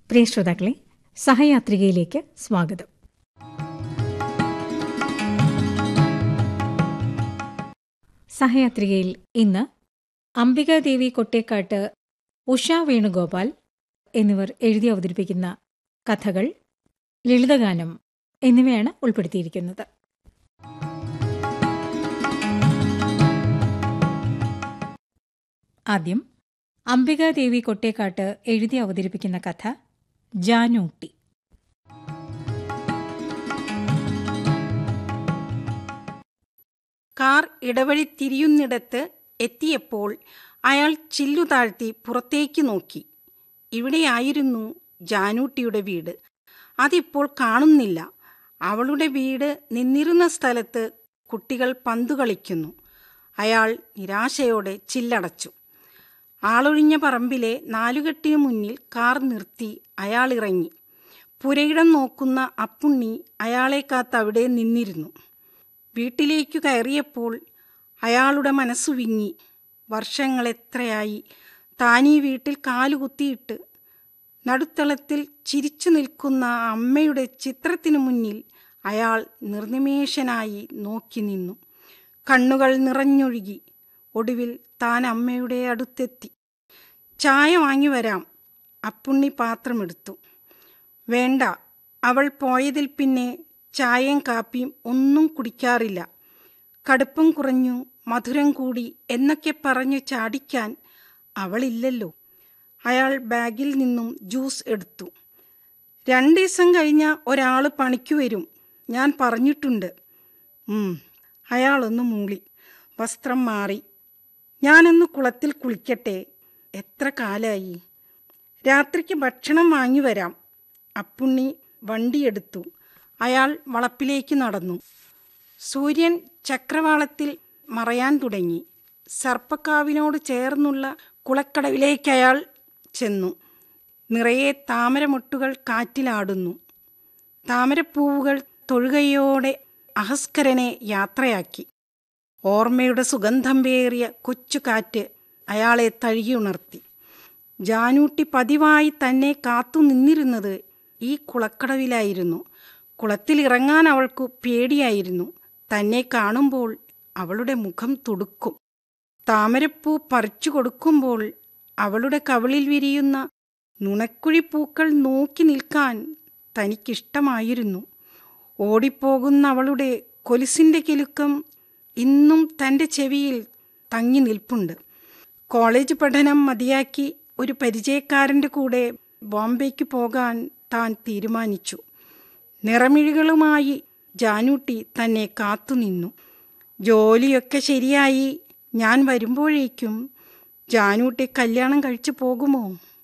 പ്രിയ ശ്രോതാക്കളെ സഹയാത്രികയിലേക്ക് സ്വാഗതം സഹയാത്രികയിൽ ഇന്ന് അംബികാദേവി കൊട്ടേക്കാട്ട് ഉഷ വേണുഗോപാൽ എന്നിവർ എഴുതി അവതരിപ്പിക്കുന്ന കഥകൾ ലളിതഗാനം എന്നിവയാണ് ഉൾപ്പെടുത്തിയിരിക്കുന്നത് ആദ്യം അംബികാദേവി കൊട്ടേക്കാട്ട് എഴുതി അവതരിപ്പിക്കുന്ന കഥ ജാനൂട്ടി കാർ ഇടവഴി തിരിയുന്നിടത്ത് എത്തിയപ്പോൾ അയാൾ ചില്ലു താഴ്ത്തി പുറത്തേക്ക് നോക്കി ഇവിടെയായിരുന്നു ജാനൂട്ടിയുടെ വീട് അതിപ്പോൾ കാണുന്നില്ല അവളുടെ വീട് നിന്നിരുന്ന സ്ഥലത്ത് കുട്ടികൾ പന്തു കളിക്കുന്നു അയാൾ നിരാശയോടെ ചില്ലടച്ചു ആളൊഴിഞ്ഞ പറമ്പിലെ നാലുകെട്ടിനു മുന്നിൽ കാർ നിർത്തി അയാൾ ഇറങ്ങി പുരയിടം നോക്കുന്ന അപ്പുണ്ണി അയാളെ കാത്ത് അവിടെ നിന്നിരുന്നു വീട്ടിലേക്കു കയറിയപ്പോൾ അയാളുടെ മനസ്സു വിങ്ങി വർഷങ്ങളെത്രയായി താനീ വീട്ടിൽ കാലുകുത്തിയിട്ട് നടുത്തളത്തിൽ ചിരിച്ചു നിൽക്കുന്ന അമ്മയുടെ ചിത്രത്തിനു മുന്നിൽ അയാൾ നിർനിമേഷനായി നോക്കി നിന്നു കണ്ണുകൾ നിറഞ്ഞൊഴുകി ഒടുവിൽ താൻ അമ്മയുടെ അടുത്തെത്തി ചായ വാങ്ങി വരാം അപ്പുണ്ണി പാത്രമെടുത്തു വേണ്ട അവൾ പോയതിൽ പിന്നെ ചായയും കാപ്പിയും ഒന്നും കുടിക്കാറില്ല കടുപ്പം കുറഞ്ഞു മധുരം കൂടി എന്നൊക്കെ പറഞ്ഞു ചാടിക്കാൻ അവളില്ലല്ലോ അയാൾ ബാഗിൽ നിന്നും ജ്യൂസ് എടുത്തു രണ്ട് ദിവസം കഴിഞ്ഞ ഒരാൾ പണിക്കു വരും ഞാൻ പറഞ്ഞിട്ടുണ്ട് ഉം, അയാളൊന്ന് മൂളി വസ്ത്രം മാറി ഞാനൊന്ന് കുളത്തിൽ കുളിക്കട്ടെ എത്ര കാലായി രാത്രിക്ക് ഭക്ഷണം വാങ്ങി വരാം അപ്പുണ്ണി വണ്ടിയെടുത്തു അയാൾ വളപ്പിലേക്ക് നടന്നു സൂര്യൻ ചക്രവാളത്തിൽ മറയാൻ തുടങ്ങി സർപ്പക്കാവിനോട് ചേർന്നുള്ള കുളക്കടവിലേക്ക് അയാൾ ചെന്നു നിറയെ താമരമൊട്ടുകൾ കാറ്റിലാടുന്നു താമരപ്പൂവുകൾ തൊഴുകയോടെ അഹസ്കരനെ യാത്രയാക്കി ഓർമ്മയുടെ സുഗന്ധം പേറിയ കൊച്ചു കാറ്റ് അയാളെ തഴുകിയുണർത്തി ജാനൂട്ടി പതിവായി തന്നെ കാത്തു നിന്നിരുന്നത് ഈ കുളക്കടവിലായിരുന്നു കുളത്തിലിറങ്ങാൻ അവൾക്കു പേടിയായിരുന്നു തന്നെ കാണുമ്പോൾ അവളുടെ മുഖം തുടുക്കും താമരപ്പൂ പറിച്ചു കൊടുക്കുമ്പോൾ അവളുടെ കവിളിൽ വിരിയുന്ന നുണക്കുഴിപ്പൂക്കൾ നോക്കി നിൽക്കാൻ തനിക്കിഷ്ടമായിരുന്നു ഓടിപ്പോകുന്ന അവളുടെ കൊലുസിൻ്റെ കിലുക്കം ഇന്നും തൻ്റെ ചെവിയിൽ തങ്ങി നിൽപ്പുണ്ട് കോളേജ് പഠനം മതിയാക്കി ഒരു പരിചയക്കാരൻ്റെ കൂടെ ബോംബെക്ക് പോകാൻ താൻ തീരുമാനിച്ചു നിറമിഴികളുമായി ജാനൂട്ടി തന്നെ കാത്തുനിന്നു ജോലിയൊക്കെ ശരിയായി ഞാൻ വരുമ്പോഴേക്കും ജാനൂട്ടി കല്യാണം കഴിച്ചു പോകുമോ